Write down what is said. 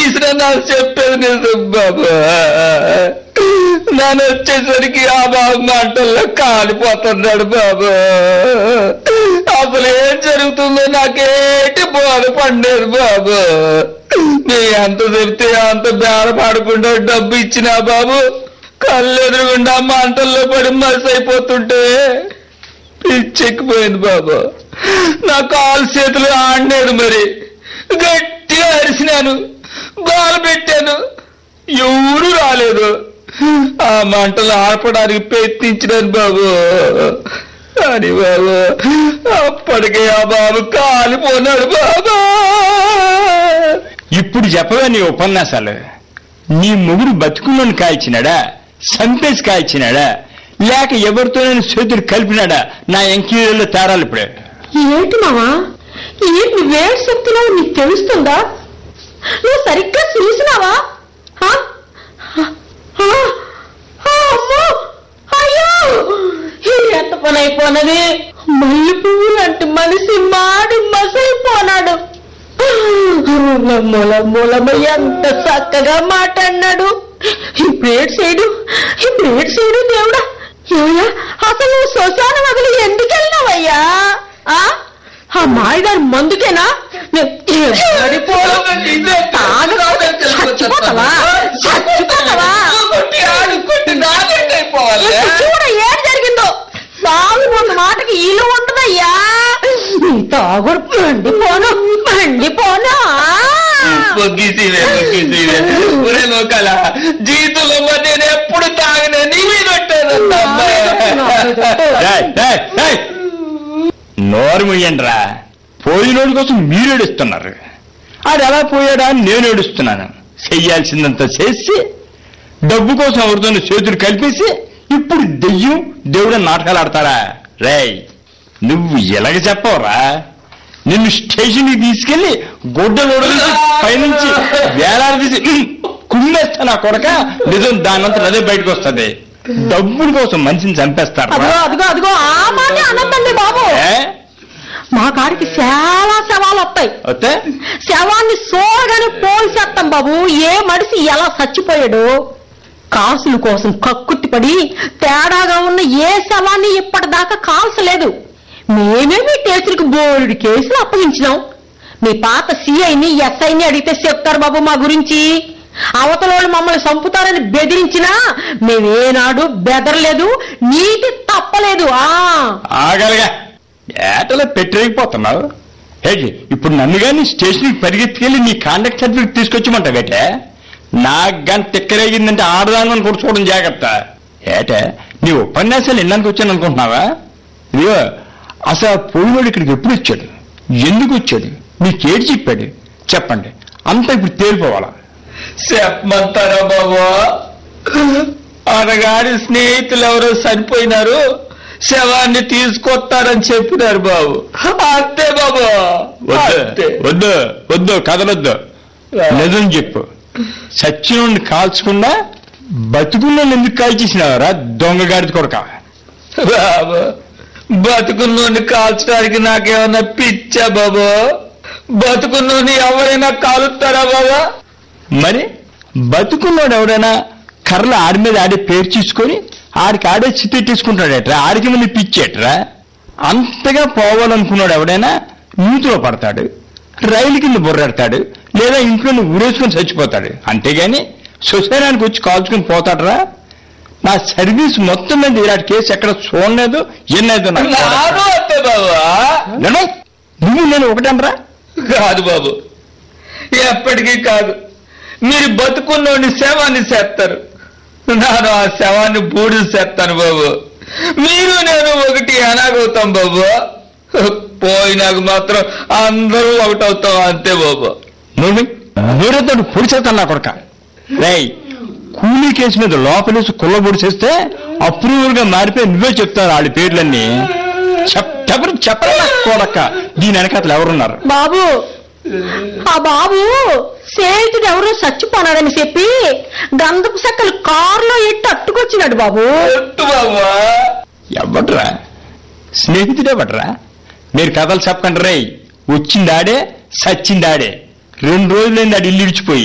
తీసినా నాకు చెప్పేది నిజం బాబు నన్ను వచ్చేసరికి ఆ బాబు మంటల్లో కాలిపోతున్నాడు బాబు అసలు ఏం జరుగుతుందో నాకేటి బోధ పండేది బాబు నీ ఎంత చెప్తే అంత బేరపడకుండా డబ్బు ఇచ్చినా బాబు కళ్ళు ఎదురుగుండా మంటల్లో పడి మసి అయిపోతుంటే పిచ్చెక్కిపోయింది బాబు నా కాలు చేతులు ఆడలేదు మరి గట్టిగా అరిసినాను బాల పెట్టాను ఎవరు రాలేదు ఆ మంటలు ఆర్పడానికి ప్రయత్నించినాను బాబు అని బాబు అప్పటికే ఆ బాబు కాలిపోనాడు బాబా ఇప్పుడు చెప్పవే నీ ఉపన్యాసాలు నీ మొగుడు బతుకున్నోని కాల్చినాడా సంపేసి కాల్చినాడా లేక ఎవరితోనైనా చేతులు కలిపినాడా నా ఎంక్వైరీలో తేడాలు ఇప్పుడే ఏంటి మావా ఏంటి నువ్వేం చెప్తున్నావు నీకు తెలుస్తుందా నువ్వు సరిగ్గా చూసినావా ఆ? ఆ? ఆ, అమ్మో! అయ్యో ఈ ఎంత పని అయిపోనది మల్లె పువ్వు లాంటి మనిషి మాడి మసైపోనాడు మూల మూలమ ఎంత చక్కగా మాట్లాడినాడు ఇప్పుడు ఏడు చేయడు ఇప్పుడు ఏడు చేయడు దేవుడా ఏమయ్యా అసలు నువ్వు శ్మశానం వదిలి ఎందుకు వెళ్ళినావయ్యా ఆ? ఆ మాయగారి మందుకేనా నే- పడిపోను. తాగకపోతే చచ్చిపోతావా చచ్చిపోతావా ఇప్పుడు చూడ ఏం జరిగిందో తాగుబోతు మాటకి ఇల్లు ఉంటుందయ్యా నీ తాగుడు పండిపోను పండిపోను పొగ్గిసివే పొగ్గిసివే ఒరే లోకల జీవితంలో మరి నేను ఎప్పుడు తాగనే నీ మీద ఉంటాను డేయ్, డేయ్, డేయ్. నోరు ముయ్యండిరా పోయినోడి కోసం మీరు ఏడుస్తున్నారు ఆడు ఎలా పోయాడా అని నేను ఏడుస్తున్నాను చెయ్యాల్సిందంతా చేసి డబ్బు కోసం ఎవరితో చేతులు కలిపేసి ఇప్పుడు దెయ్యం దేవుడు నాటకాలు ఆడతాడా రేయ్ నువ్వు ఎలాగ చెప్పవరా నిన్ను స్టేషన్కి తీసుకెళ్లి గుడ్డలు ఉడదీసి పైనుంచి వేలాడదీసి "ఉమ్, కుమ్మేస్తా నా కొడక నిజం దానంతా అదే బయటకు వస్తుంది డబ్బుల కోసం మనిషిని చంపేస్తారా అదిగో అదిగో అదిగో ఆ మాట అనొద్దండి బాబు ఏ? మా కాడికి చాలా శవాలు వస్తాయి వస్తే శవాన్ని సోగానే పోల్చేస్తాం బాబు ఏ మనిషి ఎలా చచ్చిపోయాడు కాసుల కోసం కక్కుర్తిపడి తేడాగా ఉన్న ఏ శవాన్ని ఇప్పటిదాకా కాల్చలేదు మేమే మీ కేసులకు బోర్డు కేసులు అప్పగించినాం మీ పాత సిఐని ఎస్ఐని అడిగితే చెప్తారు బాబు మా గురించి అవతలోళ్ళు మమ్మల్ని చంపుతారని బెదిరించినా మేమేనాడు బెదరలేదు నీతి తప్పలేదు ఆ ఆగలగా ఏటలో పెట్టలేకపోతున్నావు ఏంటి ఇప్పుడు నన్ను కానీ స్టేషన్కి పరిగెత్తుకెళ్ళి నీ కాండక్ట్ సర్టిఫికేట్ తీసుకొచ్చమంటావేటే నాకు కానీ తిక్కరేగిందంటే ఆడదాని కూడా చూడడం జాగ్రత్త ఏటే నీ ఉపన్యాసాలు వినడానికి వచ్చాను అనుకుంటున్నావా ఇదిగో అసలు ఆ పోయినోడు ఇక్కడికి ఎప్పుడు వచ్చాడు ఎందుకు వచ్చాడు నీకేటి చెప్పాడు చెప్పండి అంతా ఇప్పుడు తేలిపోవాలా చెప్పమంటారా బాబు అనగాడి స్నేహితులు ఎవరో చనిపోయినారు శవాన్ని తీసుకొస్తారని చెప్పినారు బాబు అంతే బాబు వద్దు అంతే. వద్దు వద్దు కదలొద్దు నిజం చెప్పు సచ్చినోడిని కాల్చకుండా బతుకున్నోడిని ఎందుకు కాల్చేసినావరా దొంగగాడిది కొడక బాబు బతుకున్నోని కాల్చడానికి నాకేమన్నా పిచ్చా బాబు బతుకున్నోని ఎవరైనా కాలుస్తారా బాబా మరి బతుకున్నోడు ఎవడైనా కర్రలు ఆడి మీద ఆడే పేరు తీసుకొని ఆడికి ఆడే చిత్తెట్టేసుకుంటాడేట్రా ఆడికి మంది పిచ్చేట్రా అంతగా పోవాలనుకున్నాడు ఎవడైనా నూతిలో పడతాడు రైలు కింద బుర్రెడతాడు లేదా ఇంట్లో ఊరేసుకొని చచ్చిపోతాడు అంతేగాని శ్మశానానికి వచ్చి కాల్చుకుని పోతాడరా నా సర్వీస్ మొత్తం మీద ఇలాంటి కేసు ఎక్కడ చూడలేదు ఎన్నైతే నాకు నాను అంతే బాబా నేను నువ్వు నేను ఒకటనరా కాదు బాబు ఎప్పటికీ కాదు మీరు బతుకున్నోని శవాన్ని చేస్తారు నేను ఆ శవాన్ని బూడిద చేస్తాను బాబు మీరు నేను ఒకటి ఎలాగవుతాం బాబు పోయినాక మాత్రం అందరూ ఒకటవుతాం అంతే బాబు నువ్వు నూరెత్తాడు పొడి చేస్తాను నా కొడక రేయ్ కూలీ కేసు మీద లోపలేసి కుల్లబొడి చేస్తే అప్రూవల్ గా మారిపోయి నువ్వే చెప్తారు వాళ్ళ పేర్లన్నీ చెప్ ఎవరు చెప్పరా కొడక దీని వెనకాతలు ఎవరున్నారు బాబు ఆ బాబు స్నేహితుడు ఎవరో చచ్చిపోనాడని చెప్పి గంధపు చెక్కలు కారులో ఎట్టి అట్టుకొచ్చినాడు బాబు ఒట్టు బాబు ఎవడ్రా స్నేహితుడే బట్రా మీరు కథలు చెప్పకండి రేయ్ వచ్చిందాడే సచ్చిందాడే రెండు రోజులైంది ఆడు ఇల్లు ఇడిచిపోయి